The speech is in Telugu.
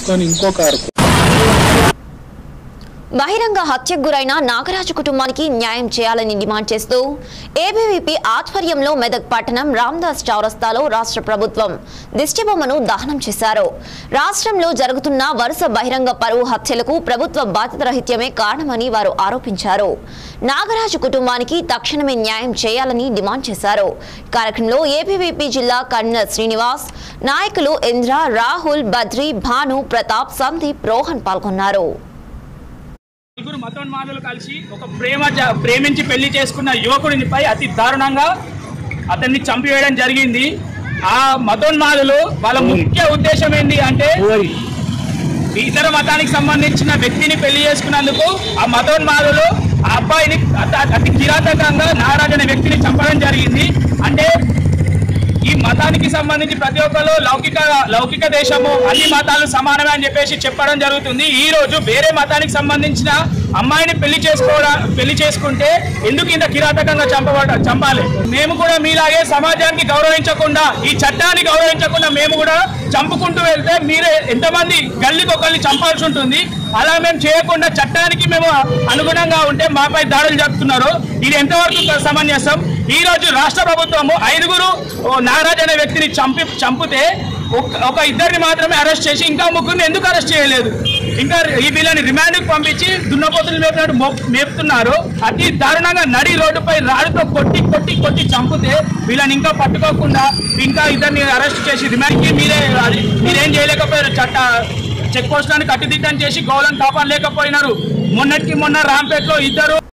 తీసుకొని ఇంకో కారు బహిరంగ హత్యకు గురైన నాగరాజు కుటుంబానికి న్యాయం చేయాలని డిమాండ్ చేస్తూ ఏబీవీపీ ఆధ్వర్యంలో మెదక్ పట్టణం రామ్దాస్ చౌరస్తాలో రాష్ట్ర ప్రభుత్వం దిష్టిబొమ్మను దహనం చేశారు రాష్ట్రంలో జరుగుతున్న వరుస బహిరంగ పరువు హత్యలకు ప్రభుత్వ బాధ్యతరహిత్యమే కారణమని వారు ఆరోపించారు నాగరాజు కుటుంబానికి తక్షణమే న్యాయం చేయాలని డిమాండ్ చేశారు కార్యక్రమంలో ఏబీవీపీ జిల్లా కర్నల్ శ్రీనివాస్ నాయకులు ఇంద్ర రాహుల్ బద్రి భాను ప్రతాప్ సందీప్ రోహన్ పాల్గొన్నారు నలుగురు మతోన్మాదులు కలిసి ఒక ప్రేమ జ- ప్రేమించి పెళ్లి చేసుకున్న యువకుడినిపై అతి దారుణంగా అతన్ని చంపివేయడం జరిగింది ఆ మతోన్మాదులు వాళ్ళ ముఖ్య ఉద్దేశం ఏంటి అంటే ఇతర మతానికి సంబంధించిన వ్యక్తిని పెళ్లి చేసుకున్నందుకు ఆ మతోన్మాదులు ఆ అబ్బాయిని అత- అతి కిరాతకంగా నారాజు అనే వ్యక్తిని చంపడం జరిగింది అంటే ఈ మతానికి సంబంధించి ప్రతి ఒక్కరు లౌకిక లౌకిక దేశము అన్ని మతాలు సమానమే అని చెప్పేసి చెప్పడం జరుగుతుంది ఈ రోజు వేరే మతానికి సంబంధించిన అమ్మాయిని పెళ్లి చేసుకోవడం పెళ్లి చేసుకుంటే ఎందుకు ఇంత కిరాతకంగా చంపబడ చంపాలి మేము కూడా మీలాగే సమాజానికి గౌరవించకుండా ఈ చట్టాన్ని గౌరవించకుండా మేము కూడా చంపుకుంటూ వెళ్తే మీరే ఎంతమంది గల్లీకి ఒకరిని చంపాల్సి ఉంటుంది అలా మేము చేయకుండా చట్టానికి మేము అనుగుణంగా ఉంటే మాపై దాడులు జరుపుతున్నారు ఇది ఎంతవరకు సమంజసం ఈ రోజు రాష్ట్ర ప్రభుత్వము ఐదుగురు ఓ నాగరాజ్ అనే వ్యక్తిని చంపి చంపితే ఒక- ఒక ఇద్దరిని మాత్రమే అరెస్ట్ చేసి ఇంకా ముగ్గురిని ఎందుకు అరెస్ట్ చేయలేదు ఇంకా ఈ వీళ్ళని రిమాండ్కి పంపించి దున్నపోతులు మేపినట్టు మో- మేపుతున్నారు అతి దారుణంగా నడి రోడ్డుపై రాడుతో కొట్టి కొట్టి కొట్టి చంపితే వీళ్ళని ఇంకా పట్టుకోకుండా ఇంకా ఇద్దరిని అరెస్ట్ చేసి రిమాండ్కి మీరే అది మీరేం చేయలేకపోయారు చట్ట చెక్ పోస్టులను కట్టుదిట్టం చేసి గౌలను కాపాడలేకపోయినారు మొన్నటికి మొన్న రాంపేటలో ఇద్దరు